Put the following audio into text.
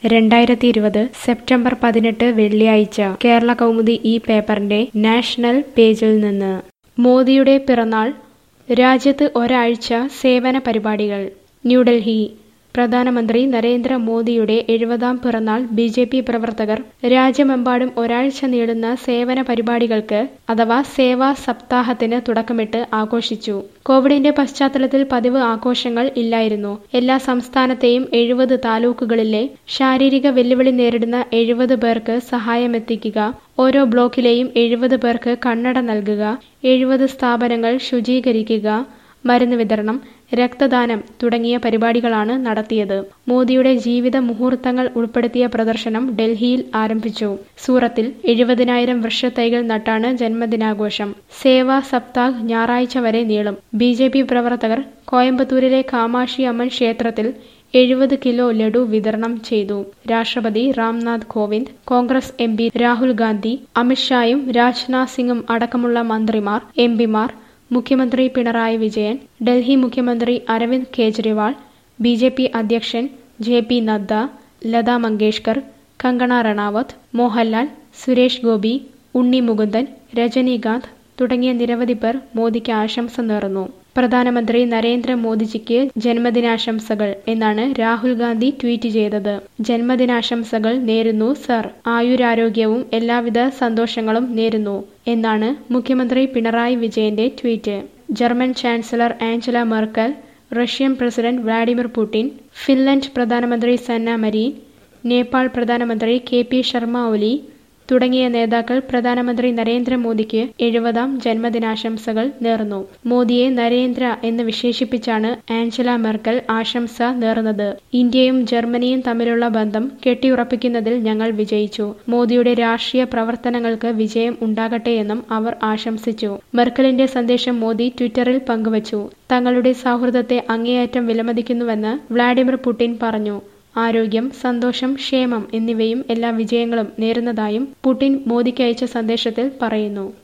രണ്ടായിരത്തി ഇരുപത് സെപ്റ്റംബർ പതിനെട്ട് വെള്ളിയാഴ്ച കേരള കൗമുദി ഈ പേപ്പറിന്റെ നാഷണൽ പേജിൽ നിന്ന് മോദിയുടെ പിറന്നാൾ രാജ്യത്ത് ഒരാഴ്ച സേവന പരിപാടികൾ ന്യൂഡൽഹി പ്രധാനമന്ത്രി നരേന്ദ്ര മോദിയുടെ എഴുപതാം പിറന്നാൾ ബി ജെ പി പ്രവർത്തകർ രാജ്യമെമ്പാടും ഒരാഴ്ച നീളുന്ന സേവന പരിപാടികൾക്ക് അഥവാ സേവാ സപ്താഹത്തിന് തുടക്കമിട്ട് ആഘോഷിച്ചു കോവിഡിന്റെ പശ്ചാത്തലത്തിൽ പതിവ് ആഘോഷങ്ങൾ ഇല്ലായിരുന്നു എല്ലാ സംസ്ഥാനത്തെയും എഴുപത് താലൂക്കുകളിലെ ശാരീരിക വെല്ലുവിളി നേരിടുന്ന എഴുപത് പേർക്ക് സഹായമെത്തിക്കുക ഓരോ ബ്ലോക്കിലെയും എഴുപത് പേർക്ക് കണ്ണട നൽകുക എഴുപത് സ്ഥാപനങ്ങൾ ശുചീകരിക്കുക മരുന്ന് വിതരണം രക്തദാനം തുടങ്ങിയ പരിപാടികളാണ് നടത്തിയത് മോദിയുടെ ജീവിത മുഹൂർത്തങ്ങൾ ഉൾപ്പെടുത്തിയ പ്രദർശനം ഡൽഹിയിൽ ആരംഭിച്ചു സൂറത്തിൽ എഴുപതിനായിരം വൃക്ഷത്തൈകൾ നട്ടാണ് ജന്മദിനാഘോഷം സേവാ സപ്താഹ് ഞായറാഴ്ച വരെ നീളും ബി ജെ പി പ്രവർത്തകർ കോയമ്പത്തൂരിലെ കാമാക്ഷി അമ്മൻ ക്ഷേത്രത്തിൽ എഴുപത് കിലോ ലഡു വിതരണം ചെയ്തു രാഷ്ട്രപതി Ramnath Kovind Congress M P Rahul Gandhi അമിത്ഷായും രാജ്നാഥ് സിംഗും അടക്കമുള്ള മന്ത്രിമാർ എം പിമാർ മുഖ്യമന്ത്രി പിണറായി വിജയൻ ഡൽഹി മുഖ്യമന്ത്രി Arvind Kejriwal B J P അധ്യക്ഷൻ ജെ പി നദ്ദ ലതാ മങ്കേഷ്കർ കങ്കണ റണാവത്ത് മോഹൻലാൽ സുരേഷ് ഗോപി ഉണ്ണി മുകുന്ദൻ രജനീകാന്ത് തുടങ്ങിയ നിരവധി പേർ മോദിക്ക് ആശംസ നേർന്നു പ്രധാനമന്ത്രി നരേന്ദ്ര മോദിജിക്ക് ജന്മദിനാശംസകൾ എന്നാണ് രാഹുൽ ഗാന്ധി ട്വീറ്റ് ചെയ്തത് ജന്മദിനാശംസകൾ നേരുന്നു സർ ആയുരാരോഗ്യവും എല്ലാവിധ സന്തോഷങ്ങളും നേരുന്നു എന്നാണ് മുഖ്യമന്ത്രി പിണറായി വിജയന്റെ tweet German chancellor Angela Merkel Russian president Vladimir Putin Finland പ്രധാനമന്ത്രി സന്ന മരീൻ നേപ്പാൾ പ്രധാനമന്ത്രി കെ പി ശർമ്മ ഒലി തുടങ്ങിയ നേതാക്കൾ പ്രധാനമന്ത്രി നരേന്ദ്രമോദിക്ക് എഴുപതാം ജന്മദിനാശംസകൾ നേർന്നു മോദിയെ നരേന്ദ്ര എന്ന് വിശേഷിപ്പിച്ചാണ് ആഞ്ചല മെർക്കൽ ആശംസ നേർന്നത് ഇന്ത്യയും ജർമ്മനിയും തമ്മിലുള്ള ബന്ധം കെട്ടിയുറപ്പിക്കുന്നതിൽ ഞങ്ങൾ വിജയിച്ചു മോദിയുടെ രാഷ്ട്രീയ പ്രവർത്തനങ്ങൾക്ക് വിജയം ഉണ്ടാകട്ടെയെന്നും അവർ ആശംസിച്ചു മെർക്കലിന്റെ സന്ദേശം മോദി ട്വിറ്ററിൽ പങ്കുവച്ചു തങ്ങളുടെ സൗഹൃദത്തെ അങ്ങേയറ്റം വിലമതിക്കുന്നുവെന്ന് വ്ളാഡിമിർ പുടിൻ പറഞ്ഞു ആരോഗ്യം സന്തോഷം ക്ഷേമം എന്നിവയും എല്ലാ വിജയങ്ങളും നേരുന്നതായും പുടിൻ മോദിക്കയച്ച സന്ദേശത്തിൽ പറയുന്നു